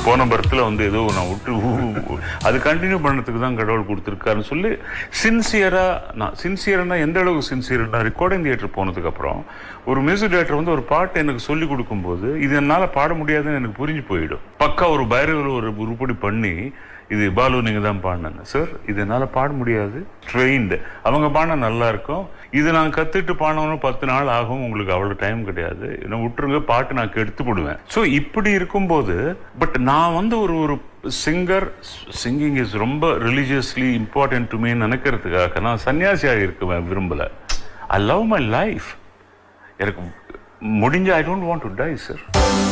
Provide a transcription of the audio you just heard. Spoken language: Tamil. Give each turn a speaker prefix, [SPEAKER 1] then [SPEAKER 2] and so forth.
[SPEAKER 1] போன பர்த்தில் வந்து ஏதோ நான் விட்டு ஊ, ஊ, அது கண்டினியூ பண்ணதுக்கு தான் கடவுள் கொடுத்துருக்காருன்னு சொல்லி சின்சியராக நான் சின்சியர்னா எந்த அளவுக்கு சின்சியர்னா ரெக்கார்டிங் தியேட்டர் போனதுக்கு அப்புறம் ஒரு மியூசிக் டைரக்டர் வந்து ஒரு பாட்டு எனக்கு சொல்லி கொடுக்கும்போது இது என்னால் பாட முடியாதுன்னு எனக்கு புரிஞ்சு போயிடும் பக்கா ஒரு பைரவர் ஒரு உருப்படி பண்ணி இது பாலு நீங்க தான் பாடினாங்க சார் இது என்னால் பாட முடியாது ட்ரெயின்டு அவங்க பாடினா நல்லா இருக்கும் இது நான் கத்துட்டு பாடணும்னு பத்து நாள் ஆகும் உங்களுக்கு அவ்வளோ டைம் கிடையாது என்ன விட்டுருங்க பாட்டு நான் கெடுத்து போடுவேன் ஸோ இப்படி இருக்கும்போது பட் நான் வந்து ஒரு ஒரு சிங்கர் சிங்கிங் இஸ் ரொம்ப ரிலீஜியஸ்லி இம்பார்ட்டன்ட் டு மீ நினைக்கிறதுக்காக நான் சன்னியாசியாக இருக்குவேன் விரும்பல ஐ லவ் மை லைஃப் எனக்கு முடிஞ்ச I don't want to die sir